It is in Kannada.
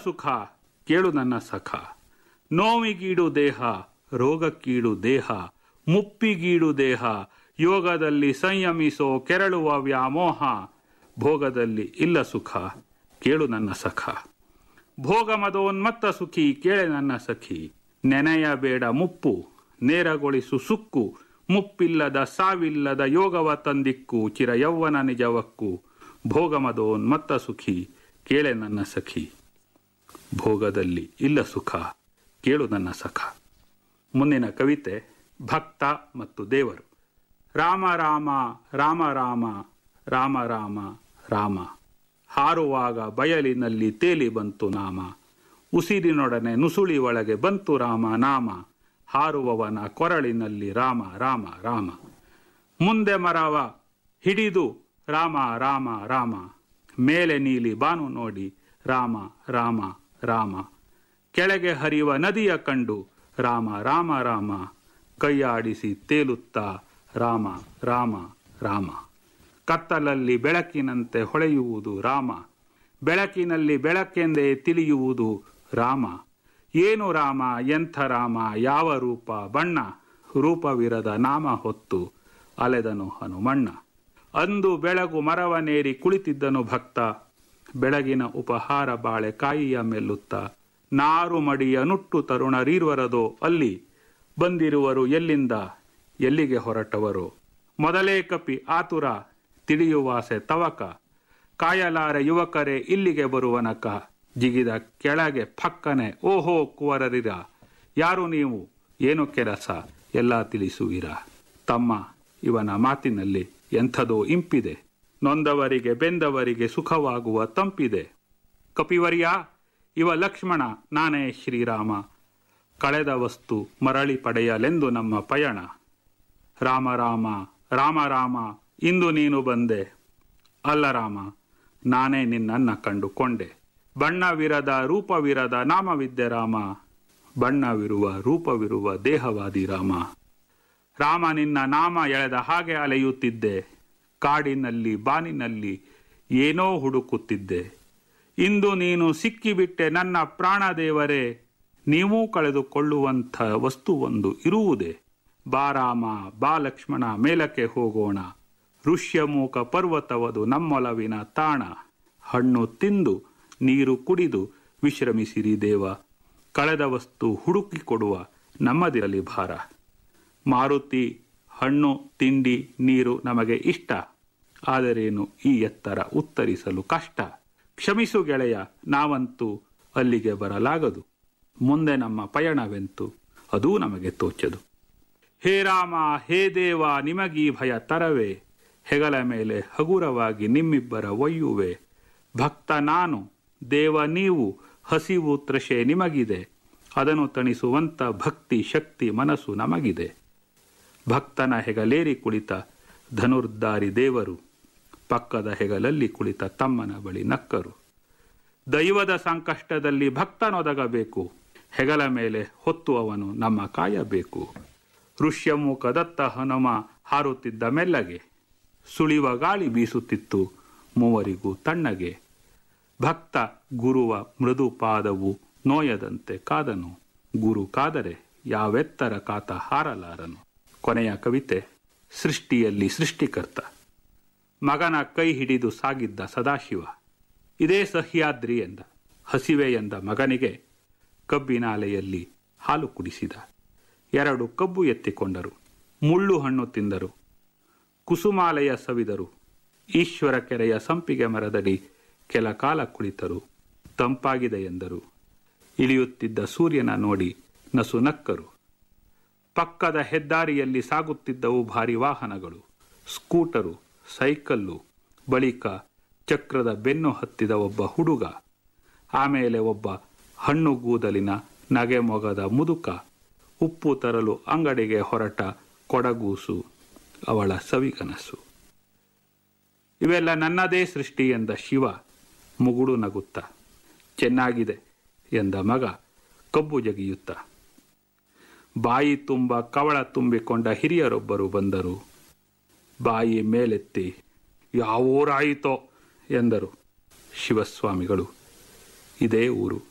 ಸುಖ ಕೇಳು ನನ್ನ ಸಖ ನೋವಿಗೀಡು ದೇಹ ರೋಗಕ್ಕೀಡು ದೇಹ ಮುಪ್ಪಿಗೀಡು ದೇಹ ಯೋಗದಲ್ಲಿ ಸಂಯಮಿಸೋ ಕೆರಳುವ ವ್ಯಾಮೋಹ ಭೋಗದಲ್ಲಿ ಇಲ್ಲ ಸುಖ ಕೇಳು ನನ್ನ ಸಖ ಭೋಗ ಮದೋನ್ಮತ್ತ ಸುಖಿ ಕೇಳೆ ನನ್ನ ಸಖಿ ನೆನೆಯಬೇಡ ಮುಪ್ಪು ನೇರಗೊಳಿಸು ಸುಕ್ಕು ಮುಪ್ಪಿಲ್ಲದ ಸಾವಿಲ್ಲದ ಯೋಗವ ತಂದಿಕ್ಕು ಚಿರ ಯೌವನ ನಿಜವಕ್ಕು ಭೋಗ ಮದೋನ್ಮತ್ತ ಸುಖಿ ಕೇಳೆ ನನ್ನ ಸಖಿ ಭೋಗದಲ್ಲಿ ಇಲ್ಲ ಸುಖ ಕೇಳು ನನ್ನ ಸಖ ಮುಂದಿನ ಕವಿತೆ ಭಕ್ತ ಮತ್ತು ದೇವರು ರಾಮ ರಾಮ ರಾಮ ರಾಮ ರಾಮ ರಾಮ ರಾಮ ಹಾರುವಾಗ ಬಯಲಿನಲ್ಲಿ ತೇಲಿ ಬಂತು ನಾಮ ಉಸಿರಿನೊಡನೆ ನುಸುಳಿ ಒಳಗೆ ಬಂತು ರಾಮ ನಾಮ ಹಾರುವವನ ಕೊರಳಿನಲ್ಲಿ ರಾಮ ರಾಮ ರಾಮ ಮುಂದೆ ಮರವ ಹಿಡಿದು ರಾಮ ರಾಮ ರಾಮ ಮೇಲೆ ನೀಲಿ ಬಾನು ನೋಡಿ ರಾಮ ರಾಮ ರಾಮ ಕೆಳಗೆ ಹರಿಯುವ ನದಿಯ ಕಂಡು ರಾಮ ರಾಮ ರಾಮ ಕೈಯಾಡಿಸಿ ತೇಲುತ್ತಾ ರಾಮ ರಾಮ ರಾಮ ಕತ್ತಲಲ್ಲಿ ಬೆಳಕಿನಂತೆ ಹೊಳೆಯುವುದು ರಾಮ ಬೆಳಕಿನಲ್ಲಿ ಬೆಳಕೆಂದೇ ತಿಳಿಯುವುದು ರಾಮ ಏನು ರಾಮ ಎಂಥ ರಾಮ ಯಾವ ರೂಪ ಬಣ್ಣ ರೂಪವಿರದ ನಾಮ ಹೊತ್ತು ಅಲೆದನು ಹನುಮಣ್ಣ ಅಂದು ಬೆಳಗು ಮರವನೇರಿ ಕುಳಿತಿದ್ದನು ಭಕ್ತ ಬೆಳಗಿನ ಉಪಹಾರ ಬಾಳೆ ಕಾಯಿಯ ಮೆಲ್ಲುತ್ತ ನಾರು ಮಡಿಯ ನುಟ್ಟು ತರುಣರೀರ್ವರದೋ ಅಲ್ಲಿ ಬಂದಿರುವರು ಎಲ್ಲಿಂದ ಎಲ್ಲಿಗೆ ಹೊರಟವರು ಮೊದಲೇ ಕಪಿ ಆತುರ ತಿಳಿಯುವಾಸೆ ತವಕ ಕಾಯಲಾರೆ ಯುವಕರೇ ಇಲ್ಲಿಗೆ ಬರುವನಕ ಜಿಗಿದ ಕೆಳಗೆ ಫಕ್ಕನೆ ಓಹೋ ಕುವರರಿರ ಯಾರು ನೀವು ಏನು ಕೆಲಸ ಎಲ್ಲ ತಿಳಿಸುವಿರ ತಮ್ಮ ಇವನ ಮಾತಿನಲ್ಲಿ ಎಂಥದೋ ಇಂಪಿದೆ ನೊಂದವರಿಗೆ ಬೆಂದವರಿಗೆ ಸುಖವಾಗುವ ತಂಪಿದೆ ಕಪಿವರ್ಯ ಇವ ಲಕ್ಷ್ಮಣ ನಾನೇ ಶ್ರೀರಾಮ ಕಳೆದ ವಸ್ತು ಮರಳಿ ಪಡೆಯಲೆಂದು ನಮ್ಮ ಪಯಣ ರಾಮ ರಾಮ ರಾಮ ರಾಮ ಇಂದು ನೀನು ಬಂದೆ ಅಲ್ಲ ರಾಮ ನಾನೇ ನಿನ್ನನ್ನ ಕಂಡುಕೊಂಡೆ ಬಣ್ಣವಿರದ ರೂಪವಿರದ ನಾಮವಿದ್ದೆ ರಾಮ ಬಣ್ಣವಿರುವ ರೂಪವಿರುವ ದೇಹವಾದಿ ರಾಮ ರಾಮ ನಿನ್ನ ನಾಮ ಎಳೆದ ಹಾಗೆ ಅಲೆಯುತ್ತಿದ್ದೆ ಕಾಡಿನಲ್ಲಿ ಬಾನಿನಲ್ಲಿ ಏನೋ ಹುಡುಕುತ್ತಿದ್ದೆ ಇಂದು ನೀನು ಸಿಕ್ಕಿಬಿಟ್ಟೆ ನನ್ನ ಪ್ರಾಣದೇವರೇ ನೀವೂ ಕಳೆದುಕೊಳ್ಳುವಂಥ ವಸ್ತುವೊಂದು ಇರುವುದೇ ಬಾ ರಾಮ ಬಾ ಲಕ್ಷ್ಮಣ ಮೇಲಕ್ಕೆ ಹೋಗೋಣ ಋಷ್ಯಮೂಕ ಪರ್ವತವದು ನಮ್ಮೊಲವಿನ ತಾಣ ಹಣ್ಣು ತಿಂದು ನೀರು ಕುಡಿದು ವಿಶ್ರಮಿಸಿರಿ ದೇವ ಕಳೆದ ವಸ್ತು ಹುಡುಕಿಕೊಡುವ ನಮ್ಮದಿರಲಿ ಭಾರ ಮಾರುತಿ ಹಣ್ಣು ತಿಂಡಿ ನೀರು ನಮಗೆ ಇಷ್ಟ ಆದರೇನು ಈ ಎತ್ತರ ಉತ್ತರಿಸಲು ಕಷ್ಟ ಕ್ಷಮಿಸು ಗೆಳೆಯ ನಾವಂತೂ ಅಲ್ಲಿಗೆ ಬರಲಾಗದು ಮುಂದೆ ನಮ್ಮ ಪಯಣವೆಂತು ಅದೂ ನಮಗೆ ತೋಚದು ಹೇ ರಾಮ ಹೇ ದೇವ ನಿಮಗೀ ಭಯ ತರವೇ ಹೆಗಲ ಮೇಲೆ ಹಗುರವಾಗಿ ನಿಮ್ಮಿಬ್ಬರ ಒಯ್ಯುವೆ ಭಕ್ತ ನಾನು ದೇವ ನೀವು ಹಸಿವು ತ್ರಷೆ ನಿಮಗಿದೆ ಅದನ್ನು ತಣಿಸುವಂತ ಭಕ್ತಿ ಶಕ್ತಿ ಮನಸ್ಸು ನಮಗಿದೆ ಭಕ್ತನ ಹೆಗಲೇರಿ ಕುಳಿತ ಧನುರ್ಧಾರಿ ದೇವರು ಪಕ್ಕದ ಹೆಗಲಲ್ಲಿ ಕುಳಿತ ತಮ್ಮನ ಬಳಿ ನಕ್ಕರು ದೈವದ ಸಂಕಷ್ಟದಲ್ಲಿ ಭಕ್ತನೊದಗಬೇಕು ಹೆಗಲ ಮೇಲೆ ಹೊತ್ತು ಅವನು ನಮ್ಮ ಕಾಯಬೇಕು ಋಷ್ಯಮುಖದತ್ತ ಹನುಮ ಹಾರುತ್ತಿದ್ದ ಮೆಲ್ಲಗೆ ಸುಳಿವ ಗಾಳಿ ಬೀಸುತ್ತಿತ್ತು ಮೂವರಿಗೂ ತಣ್ಣಗೆ ಭಕ್ತ ಗುರುವ ಮೃದು ಪಾದವು ನೋಯದಂತೆ ಕಾದನು ಗುರು ಕಾದರೆ ಯಾವೆತ್ತರ ಕಾತ ಹಾರಲಾರನು ಕೊನೆಯ ಕವಿತೆ ಸೃಷ್ಟಿಯಲ್ಲಿ ಸೃಷ್ಟಿಕರ್ತ ಮಗನ ಕೈ ಹಿಡಿದು ಸಾಗಿದ್ದ ಸದಾಶಿವ ಇದೇ ಸಹ್ಯಾದ್ರಿ ಎಂದ ಹಸಿವೆ ಎಂದ ಮಗನಿಗೆ ಕಬ್ಬಿನಾಲೆಯಲ್ಲಿ ಹಾಲು ಕುಡಿಸಿದ ಎರಡು ಕಬ್ಬು ಎತ್ತಿಕೊಂಡರು ಮುಳ್ಳು ಹಣ್ಣು ತಿಂದರು ಕುಸುಮಾಲಯ ಸವಿದರು ಈಶ್ವರ ಕೆರೆಯ ಸಂಪಿಗೆ ಮರದಡಿ ಕೆಲ ಕಾಲ ಕುಳಿತರು ತಂಪಾಗಿದೆ ಎಂದರು ಇಳಿಯುತ್ತಿದ್ದ ಸೂರ್ಯನ ನೋಡಿ ನಸು ನಕ್ಕರು ಪಕ್ಕದ ಹೆದ್ದಾರಿಯಲ್ಲಿ ಸಾಗುತ್ತಿದ್ದವು ಭಾರಿ ವಾಹನಗಳು ಸ್ಕೂಟರು ಸೈಕಲ್ಲು ಬಳಿಕ ಚಕ್ರದ ಬೆನ್ನು ಹತ್ತಿದ ಒಬ್ಬ ಹುಡುಗ ಆಮೇಲೆ ಒಬ್ಬ ಹಣ್ಣುಗೂದಲಿನ ನಗೆಮೊಗದ ಮುದುಕ ಉಪ್ಪು ತರಲು ಅಂಗಡಿಗೆ ಹೊರಟ ಕೊಡಗೂಸು ಅವಳ ಸವಿಕನಸು ಇವೆಲ್ಲ ನನ್ನದೇ ಸೃಷ್ಟಿ ಎಂದ ಶಿವ ಮುಗುಡು ನಗುತ್ತ ಚೆನ್ನಾಗಿದೆ ಎಂದ ಮಗ ಕಬ್ಬು ಜಗಿಯುತ್ತ ಬಾಯಿ ತುಂಬ ಕವಳ ತುಂಬಿಕೊಂಡ ಹಿರಿಯರೊಬ್ಬರು ಬಂದರು ಬಾಯಿ ಮೇಲೆತ್ತಿ ಯಾವೂರಾಯಿತೋ ಎಂದರು ಶಿವಸ್ವಾಮಿಗಳು ಇದೇ ಊರು